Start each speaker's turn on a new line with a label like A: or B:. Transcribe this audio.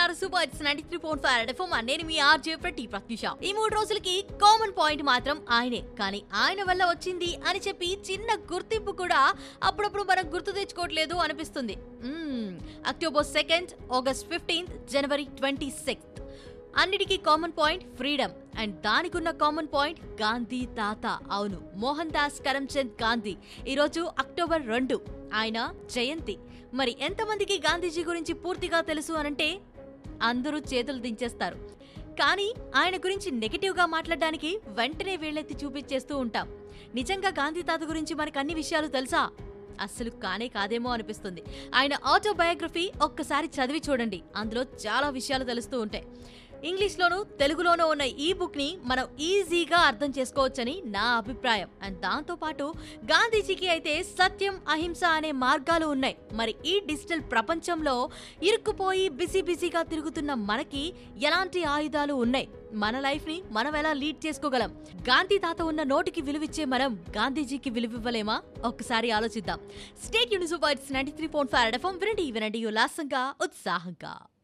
A: వింటున్నారు super it's ninety three point five FM నేను మీ ఆర్జే ప్రతి ప్రత్యూష ఈ మూడు రోజులకి కామన్ పాయింట్ మాత్రం ఆయనే కానీ ఆయన వల్ల వచ్చింది అని చెప్పి చిన్న గుర్తింపు కూడా అప్పుడప్పుడు మనం గుర్తు తెచ్చుకోవట్లేదు అనిపిస్తుంది మ్మ్. October second August fifteenth January twenty sixth అన్నిటికీ కామన్ పాయింట్ ఫ్రీడమ్ అండ్ దానికి ఉన్న కామన్ పాయింట్ గాంధీ తాత అవును మోహన్ దాస్ కరమ్చంద్ గాంధీ ఈరోజు అక్టోబర్ రెండు ఆయన జయంతి మరి ఎంతమందికి గాంధీజీ గురించి పూర్తిగా తెలుసు అనంటే అందరూ చేతులు దించేస్తారు కానీ ఆయన గురించి నెగిటివ్గా మాట్లాడడానికి వెంటనే వేళ్ళెత్తి చూపించేస్తూ ఉంటాం నిజంగా గాంధీ తాత గురించి మనకు అన్ని విషయాలు తెలుసా అస్సలు కానే కాదేమో అనిపిస్తుంది ఆయన ఆటోబయోగ్రఫీ ఒక్కసారి చదివి చూడండి అందులో చాలా విషయాలు తెలుస్తూ ఉంటాయి ఇంగ్లీష్లోనూ తెలుగులోనూ ఉన్న ఈ బుక్ ని మనం ఈజీగా అర్థం చేసుకోవచ్చని నా అభిప్రాయం అండ్ దాంతో పాటు గాంధీజీకి అయితే సత్యం అహింస అనే మార్గాలు ఉన్నాయి మరి ఈ డిజిటల్ ప్రపంచంలో ఇరుక్కుపోయి బిజీ బిజీగా తిరుగుతున్న మనకి ఎలాంటి ఆయుధాలు ఉన్నాయి మన లైఫ్ ని మనం ఎలా లీడ్ చేసుకోగలం గాంధీ తాత ఉన్న నోటికి విలువిచ్చే మనం గాంధీజీకి విలువివ్వలేమా ఒక్కసారి ఆలోచిద్దాం state university ninety three point five FM వినండి వినండి ఉల్లాసంగా ఉత్సాహంగా